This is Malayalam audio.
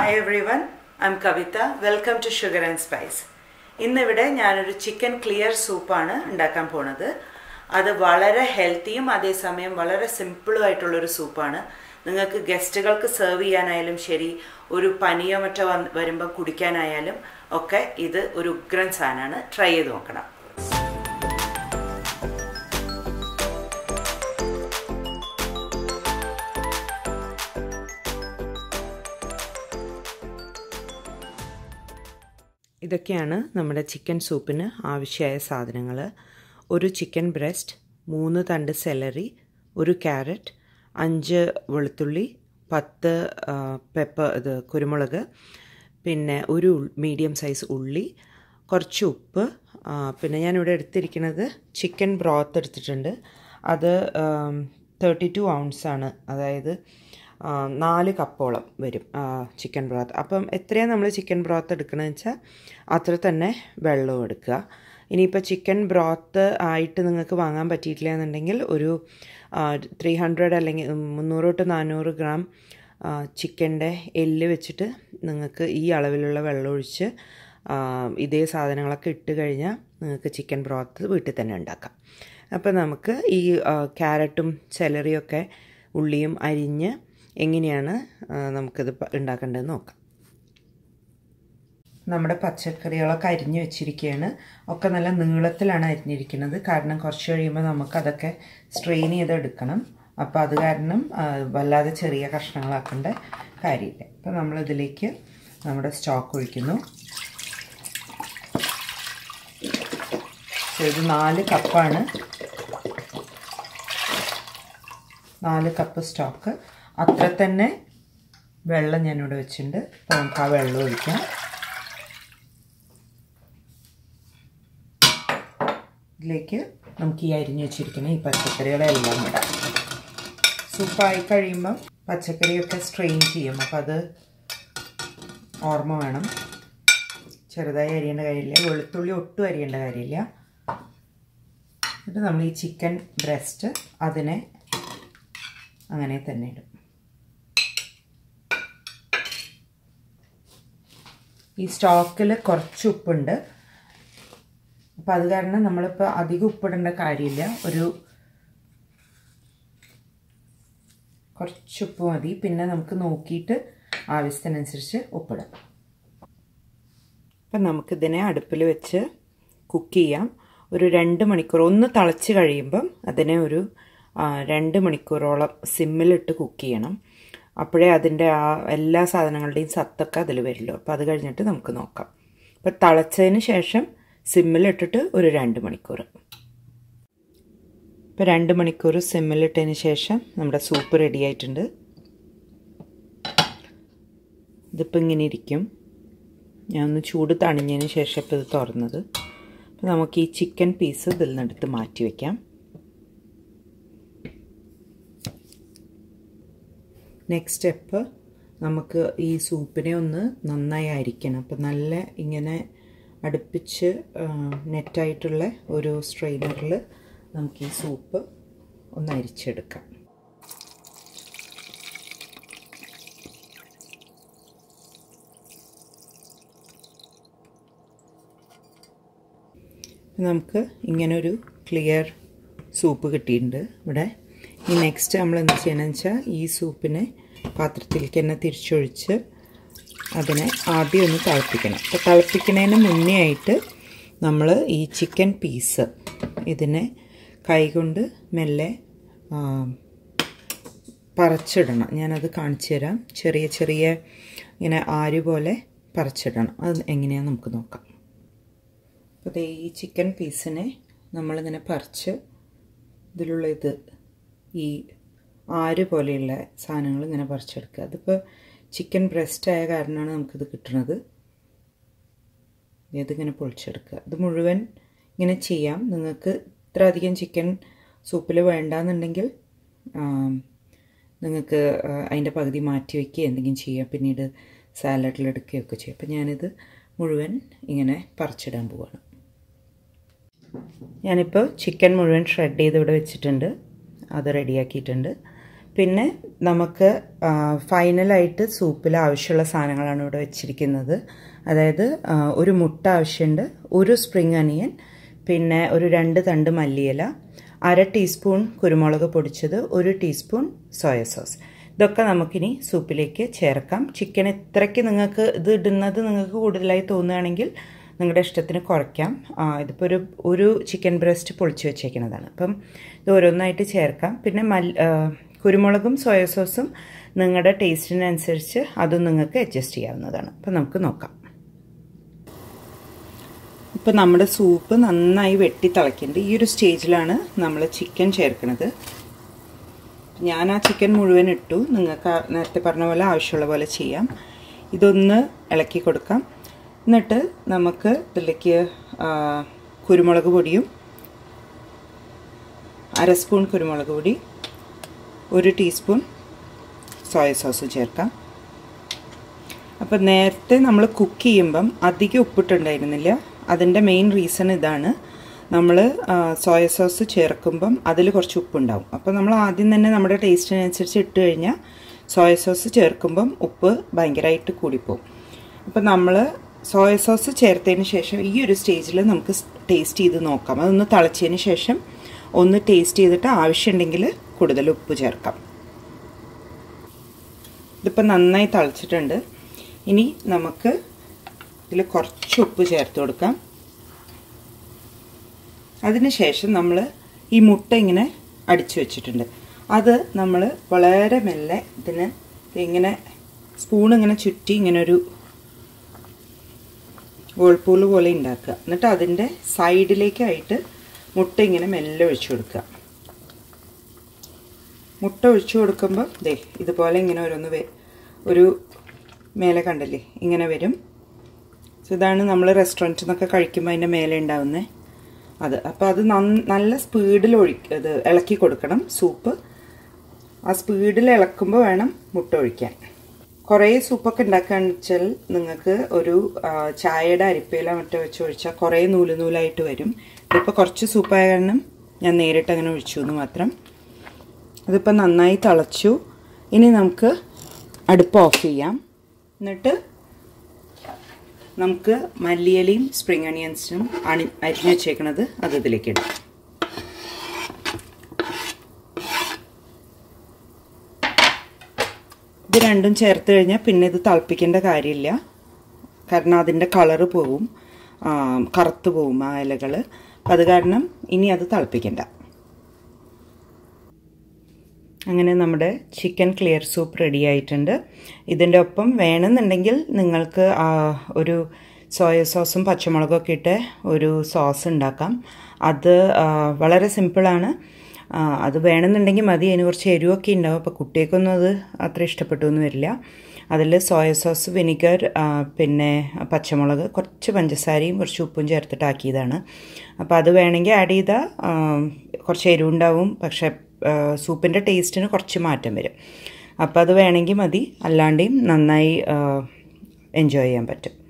hi everyone I'm Kavitha welcome to sugar and spice ഇന്നിവിടെ ഞാനൊരു ചിക്കൻ ക്ലിയർ സൂപ്പാണ് ഉണ്ടാക്കാൻ പോണത് അത് വളരെ ഹെൽത്തിയും അതേസമയം വളരെ സിമ്പിളും ആയിട്ടുള്ളൊരു സൂപ്പാണ് നിങ്ങൾക്ക് ഗസ്റ്റുകൾക്ക് സെർവ് ചെയ്യാനായാലും ശരി ഒരു പനിയോ മറ്റോ വന്ന് വരുമ്പോൾ കുടിക്കാനായാലും ഒക്കെ ഇത് ഒരു ഉഗ്രൻ സാധനമാണ് ട്രൈ ചെയ്ത് നോക്കണം ഇതൊക്കെയാണ് നമ്മുടെ ചിക്കൻ സൂപ്പിന് ആവശ്യമായ സാധനങ്ങൾ ഒരു ചിക്കൻ ബ്രസ്റ്റ് മൂന്ന് തണ്ട് സെലറി ഒരു ക്യാരറ്റ് അഞ്ച് വെളുത്തുള്ളി പത്ത് പെപ്പർ ഇത് കുരുമുളക് പിന്നെ ഒരു മീഡിയം സൈസ് ഉള്ളി കുറച്ച് ഉപ്പ് പിന്നെ ഞാനിവിടെ എടുത്തിരിക്കുന്നത് ചിക്കൻ ബ്രോത്ത് എടുത്തിട്ടുണ്ട് അത് തേർട്ടി ടു ഔൺസാണ് അതായത് നാല് കപ്പോളം വരും ചിക്കൻ ബ്രോത്ത് അപ്പം എത്രയാണ് നമ്മൾ ചിക്കൻ ബ്രോത്ത് എടുക്കണമെന്ന് വെച്ചാൽ അത്ര തന്നെ വെള്ളവും എടുക്കുക ഇനിയിപ്പോൾ ചിക്കൻ ബ്രോത്ത് ആയിട്ട് നിങ്ങൾക്ക് വാങ്ങാൻ പറ്റിയിട്ടില്ല എന്നുണ്ടെങ്കിൽ ഒരു ത്രീ ഹൺഡ്രഡ് അല്ലെങ്കിൽ മുന്നൂറ് തൊട്ട് നാനൂറ് ഗ്രാം ചിക്കൻ്റെ എല്ല് വെച്ചിട്ട് നിങ്ങൾക്ക് ഈ അളവിലുള്ള വെള്ളം ഒഴിച്ച് ഇതേ സാധനങ്ങളൊക്കെ ഇട്ട് കഴിഞ്ഞാൽ നിങ്ങൾക്ക് ചിക്കൻ ബ്രോത്ത് വീട്ടിൽ തന്നെ ഉണ്ടാക്കാം അപ്പോൾ നമുക്ക് ഈ ക്യാരറ്റും സെലറിയൊക്കെ ഉള്ളിയും അരിഞ്ഞ് എങ്ങനെയാണ് നമുക്കിത് ഉണ്ടാക്കേണ്ടതെന്ന് നോക്കാം നമ്മുടെ പച്ചക്കറികളൊക്കെ അരിഞ്ഞു വെച്ചിരിക്കുകയാണ് ഒക്കെ നല്ല നീളത്തിലാണ് അരിഞ്ഞിരിക്കുന്നത് കാരണം കുറച്ച് കഴിയുമ്പോൾ നമുക്കതൊക്കെ സ്ട്രെയിൻ ചെയ്തെടുക്കണം അപ്പോൾ അത് കാരണം വല്ലാതെ ചെറിയ കഷ്ണങ്ങളാക്കേണ്ട കാര്യമില്ല അപ്പോൾ നമ്മളിതിലേക്ക് നമ്മുടെ സ്റ്റോക്ക് ഒഴിക്കുന്നു ഇത് നാല് കപ്പാണ് നാല് കപ്പ് സ്റ്റോക്ക് അത്ര തന്നെ വെള്ളം ഞാനിവിടെ വെച്ചിട്ടുണ്ട് അപ്പോൾ നമുക്ക് ആ വെള്ളം ഒഴിക്കാം ഇതിലേക്ക് നമുക്ക് ഈ അരിഞ്ഞു വെച്ചിരിക്കുന്ന ഈ പച്ചക്കറികളെല്ലാം ഇടാം സൂപ്പായി കഴിയുമ്പം പച്ചക്കറിയൊക്കെ സ്ട്രെയിൻ ചെയ്യും അപ്പോൾ അത് ഓർമ്മ വേണം ചെറുതായി അരിയേണ്ട കാര്യമില്ല വെളുത്തുള്ളി ഒട്ടും അരിയേണ്ട കാര്യമില്ല എന്നിട്ട് നമ്മൾ ഈ ചിക്കൻ ബ്രസ്റ്റ് അതിനെ അങ്ങനെ തന്നെ ഇടും ഈ സ്റ്റോക്കിൽ കുറച്ച് ഉപ്പുണ്ട് അപ്പോൾ അത് കാരണം നമ്മളിപ്പോൾ അധികം ഉപ്പിടേണ്ട കാര്യമില്ല ഒരു കുറച്ച് ഉപ്പ് മതി പിന്നെ നമുക്ക് നോക്കിയിട്ട് ആവശ്യത്തിനനുസരിച്ച് ഉപ്പിടാം അപ്പം നമുക്കിതിനെ അടുപ്പിൽ വെച്ച് കുക്ക് ചെയ്യാം ഒരു രണ്ട് മണിക്കൂർ ഒന്ന് തിളച്ച് കഴിയുമ്പം അതിനെ ഒരു രണ്ട് മണിക്കൂറോളം സിമ്മിലിട്ട് കുക്ക് ചെയ്യണം അപ്പോഴേ അതിൻ്റെ ആ എല്ലാ സാധനങ്ങളുടെയും സത്തൊക്കെ അതിൽ വരുള്ളൂ അപ്പോൾ അത് കഴിഞ്ഞിട്ട് നമുക്ക് നോക്കാം അപ്പോൾ തിളച്ചതിന് ശേഷം സിമ്മിലിട്ടിട്ട് ഒരു രണ്ട് മണിക്കൂർ ഇപ്പോൾ രണ്ട് മണിക്കൂർ സിമ്മിലിട്ടതിന് ശേഷം നമ്മുടെ സൂപ്പ് റെഡി ആയിട്ടുണ്ട് ഇതിപ്പോൾ ഇങ്ങനെ ഇരിക്കും ഞാൻ ഒന്ന് ചൂട് തണിഞ്ഞതിന് ശേഷം ഇപ്പോൾ ഇത് തുറന്നത് അപ്പോൾ നമുക്ക് ഈ ചിക്കൻ പീസ് ഇതിൽ നിന്നെടുത്ത് മാറ്റി വയ്ക്കാം നെക്സ്റ്റ് സ്റ്റെപ്പ് നമുക്ക് ഈ സൂപ്പിനെ ഒന്ന് നന്നായി അരിക്കണം അപ്പം നല്ല ഇങ്ങനെ അടുപ്പിച്ച് നെറ്റായിട്ടുള്ള ഒരു സ്ട്രെയിനറിൽ നമുക്ക് ഈ സൂപ്പ് ഒന്ന് അരിച്ചെടുക്കാം നമുക്ക് ഇങ്ങനൊരു ക്ലിയർ സൂപ്പ് കിട്ടിയിട്ടുണ്ട് ഇവിടെ ഈ നെക്സ്റ്റ് നമ്മൾ എന്ത് ചെയ്യണമെന്ന് വെച്ചാൽ ഈ സൂപ്പിനെ പാത്രത്തിലേക്ക് തന്നെ തിരിച്ചൊഴിച്ച് അതിനെ ആദ്യം ഒന്ന് തിളപ്പിക്കണം അപ്പോൾ തിളപ്പിക്കുന്നതിന് മുന്നേ ആയിട്ട് നമ്മൾ ഈ ചിക്കൻ പീസ് ഇതിനെ കൈകൊണ്ട് മെല്ലെ പറിച്ചിടണം ഞാനത് കാണിച്ചു തരാം ചെറിയ ചെറിയ ഇങ്ങനെ ആര് പോലെ പറിച്ചിടണം അത് എങ്ങനെയാണെന്ന് നമുക്ക് നോക്കാം അപ്പോൾ ഈ ചിക്കൻ പീസിനെ നമ്മളിങ്ങനെ പറിച്ച് ഇതിലുള്ള ഇത് ഈ ആര് പോലെയുള്ള സാധനങ്ങൾ ഇങ്ങനെ പറിച്ചെടുക്കുക അതിപ്പോൾ ചിക്കൻ ബ്രസ്റ്റ് ആയ കാരണമാണ് നമുക്കിത് കിട്ടുന്നത് ഇതിങ്ങനെ പൊളിച്ചെടുക്കുക ഇത് മുഴുവൻ ഇങ്ങനെ ചെയ്യാം നിങ്ങൾക്ക് ഇത്ര അധികം ചിക്കൻ സൂപ്പിൽ വേണ്ടാന്നുണ്ടെങ്കിൽ നിങ്ങൾക്ക് അതിൻ്റെ പകുതി മാറ്റി വയ്ക്കുക എന്തെങ്കിലും ചെയ്യാം പിന്നീട് സാലഡിലെടുക്കുകയൊക്കെ ചെയ്യാം അപ്പം ഞാനിത് മുഴുവൻ ഇങ്ങനെ പറിച്ചിടാൻ പോവാണ് ഞാനിപ്പോൾ ചിക്കൻ മുഴുവൻ ഷ്രെഡ് ചെയ്ത് ഇവിടെ വെച്ചിട്ടുണ്ട് അത് റെഡിയാക്കിയിട്ടുണ്ട് പിന്നെ നമുക്ക് ഫൈനലായിട്ട് സൂപ്പിൽ ആവശ്യമുള്ള സാധനങ്ങളാണ് ഇവിടെ വെച്ചിരിക്കുന്നത് അതായത് ഒരു മുട്ട ആവശ്യമുണ്ട് ഒരു സ്പ്രിങ് അനിയൻ പിന്നെ ഒരു രണ്ട് തണ്ട് മല്ലിയില അര ടീസ്പൂൺ കുരുമുളക് പൊടിച്ചത് ഒരു ടീസ്പൂൺ സോയ സോസ് ഇതൊക്കെ നമുക്കിനി സൂപ്പിലേക്ക് ചേർക്കാം ചിക്കൻ എത്രയ്ക്ക് നിങ്ങൾക്ക് ഇത് ഇടുന്നത് നിങ്ങൾക്ക് കൂടുതലായി തോന്നുകയാണെങ്കിൽ നിങ്ങളുടെ ഇഷ്ടത്തിന് കുറയ്ക്കാം ഇതിപ്പോൾ ഒരു ഒരു ചിക്കൻ ബ്രസ്റ്റ് പൊളിച്ച് വെച്ചേക്കുന്നതാണ് അപ്പം ഇത് ഓരോന്നായിട്ട് ചേർക്കാം പിന്നെ മൽ കുരുമുളകും സോയ സോസും നിങ്ങളുടെ ടേസ്റ്റിനനുസരിച്ച് അതും നിങ്ങൾക്ക് അഡ്ജസ്റ്റ് ചെയ്യാവുന്നതാണ് അപ്പം നമുക്ക് നോക്കാം ഇപ്പം നമ്മുടെ സൂപ്പ് നന്നായി വെട്ടി തിളയ്ക്കുന്നുണ്ട് ഈ ഒരു സ്റ്റേജിലാണ് നമ്മൾ ചിക്കൻ ചേർക്കുന്നത് ഞാൻ ആ ചിക്കൻ മുഴുവൻ ഇട്ടു നിങ്ങൾക്ക് നേരത്തെ പറഞ്ഞ പോലെ ആവശ്യമുള്ള പോലെ ചെയ്യാം ഇതൊന്ന് ഇളക്കി കൊടുക്കാം എന്നിട്ട് നമുക്ക് ഇതിലേക്ക് കുരുമുളക് പൊടിയും അര സ്പൂൺ കുരുമുളക് പൊടി ഒരു ടീസ്പൂൺ സോയ സോസും ചേർക്കാം അപ്പം നേരത്തെ നമ്മൾ കുക്ക് ചെയ്യുമ്പം അധികം ഉപ്പിട്ടുണ്ടായിരുന്നില്ല അതിൻ്റെ മെയിൻ റീസൺ ഇതാണ് നമ്മൾ സോയ സോസ് ചേർക്കുമ്പം അതിൽ കുറച്ച് ഉപ്പുണ്ടാവും അപ്പോൾ നമ്മൾ ആദ്യം തന്നെ നമ്മുടെ ടേസ്റ്റിനനുസരിച്ച് ഇട്ട് കഴിഞ്ഞാൽ സോയ സോസ് ചേർക്കുമ്പം ഉപ്പ് ഭയങ്കരമായിട്ട് കൂടിപ്പോവും അപ്പോൾ നമ്മൾ സോയ സോസ് ചേർത്തതിന് ശേഷം ഈ ഒരു സ്റ്റേജിൽ നമുക്ക് ടേസ്റ്റ് ചെയ്ത് നോക്കാം അതൊന്ന് തിളച്ചതിന് ശേഷം ഒന്ന് ടേസ്റ്റ് ചെയ്തിട്ട് ആവശ്യമുണ്ടെങ്കിൽ കൂടുതൽ ഉപ്പ് ചേർക്കാം ഇതിപ്പോൾ നന്നായി തിളച്ചിട്ടുണ്ട് ഇനി നമുക്ക് ഇതിൽ കുറച്ച് ഉപ്പ് ചേർത്ത് കൊടുക്കാം അതിനുശേഷം നമ്മൾ ഈ മുട്ട ഇങ്ങനെ അടിച്ചു വെച്ചിട്ടുണ്ട് അത് നമ്മൾ വളരെ മെല്ലെ ഇതിന് ഇങ്ങനെ സ്പൂൺ ഇങ്ങനെ ചുറ്റി ഇങ്ങനെ ഒരു വേൾപൂൾ പോലെ ഉണ്ടാക്കുക എന്നിട്ട് അതിൻ്റെ സൈഡിലേക്കായിട്ട് മുട്ട ഇങ്ങനെ മെല്ലെ ഒഴിച്ചു കൊടുക്കുക മുട്ട ഒഴിച്ചു കൊടുക്കുമ്പോൾ ദേ ഇതുപോലെ ഇങ്ങനെ ഓരോന്ന് ഒരു മേലെ കണ്ടില്ലേ ഇങ്ങനെ വരും ഇതാണ് നമ്മൾ റെസ്റ്റോറൻറ്റിൽ നിന്നൊക്കെ കഴിക്കുമ്പോൾ അതിൻ്റെ മേലെ ഉണ്ടാവുന്നത് അത് അപ്പോൾ അത് നല്ല സ്പീഡിൽ ഒഴി ഇത് ഇളക്കി കൊടുക്കണം സൂപ്പ് ആ സ്പീഡിൽ ഇളക്കുമ്പോൾ വേണം മുട്ട ഒഴിക്കാൻ കുറേ സൂപ്പൊക്കെ ഉണ്ടാക്കുകയെന്ന് വെച്ചാൽ നിങ്ങൾക്ക് ഒരു ചായയുടെ അരിപ്പയില മറ്റോ വെച്ച് ഒഴിച്ചാൽ കുറേ നൂല് നൂലായിട്ട് വരും ഇതിപ്പോൾ കുറച്ച് സൂപ്പായ കാരണം ഞാൻ നേരിട്ട് അങ്ങനെ ഒഴിച്ചു എന്ന് മാത്രം അതിപ്പോൾ നന്നായി തിളച്ചു ഇനി നമുക്ക് അടുപ്പ് ഓഫ് ചെയ്യാം എന്നിട്ട് നമുക്ക് മല്ലിയിലയും സ്പ്രിങ് അണിയൻസും അണി അരിഞ്ഞു വെച്ചേക്കണത് അത് ഇതിലേക്ക് ഇടാം ഇത് രണ്ടും ചേർത്ത് കഴിഞ്ഞാൽ പിന്നെ ഇത് തിളപ്പിക്കേണ്ട കാര്യമില്ല കാരണം അതിൻ്റെ കളറ് പോവും കറുത്ത് പോവും ആ ഇലകൾ അത് കാരണം ഇനി അത് തിളപ്പിക്കണ്ട അങ്ങനെ നമ്മുടെ ചിക്കൻ ക്ലിയർ സൂപ്പ് റെഡി ആയിട്ടുണ്ട് ഇതിൻ്റെ ഒപ്പം വേണമെന്നുണ്ടെങ്കിൽ നിങ്ങൾക്ക് ഒരു സോയ സോസും പച്ചമുളകും ഒക്കെ ഇട്ട് ഒരു സോസ് ഉണ്ടാക്കാം അത് വളരെ സിമ്പിളാണ് അത് വേണമെന്നുണ്ടെങ്കിൽ മതി അതിന് കുറച്ച് എരിവൊക്കെ ഉണ്ടാവും അപ്പോൾ കുട്ടികൾക്കൊന്നും അത് അത്ര ഇഷ്ടപ്പെട്ടു വരില്ല അതിൽ സോയ സോസ് വിനിഗർ പിന്നെ പച്ചമുളക് കുറച്ച് പഞ്ചസാരയും കുറച്ച് ഉപ്പും ചേർത്തിട്ടാക്കിയതാണ് അപ്പോൾ അത് വേണമെങ്കിൽ ആഡ് ചെയ്താൽ കുറച്ച് എരിവുണ്ടാവും പക്ഷേ സൂപ്പിൻ്റെ ടേസ്റ്റിന് കുറച്ച് മാറ്റം വരും അപ്പോൾ അത് വേണമെങ്കിൽ മതി അല്ലാണ്ടെയും നന്നായി എൻജോയ് ചെയ്യാൻ പറ്റും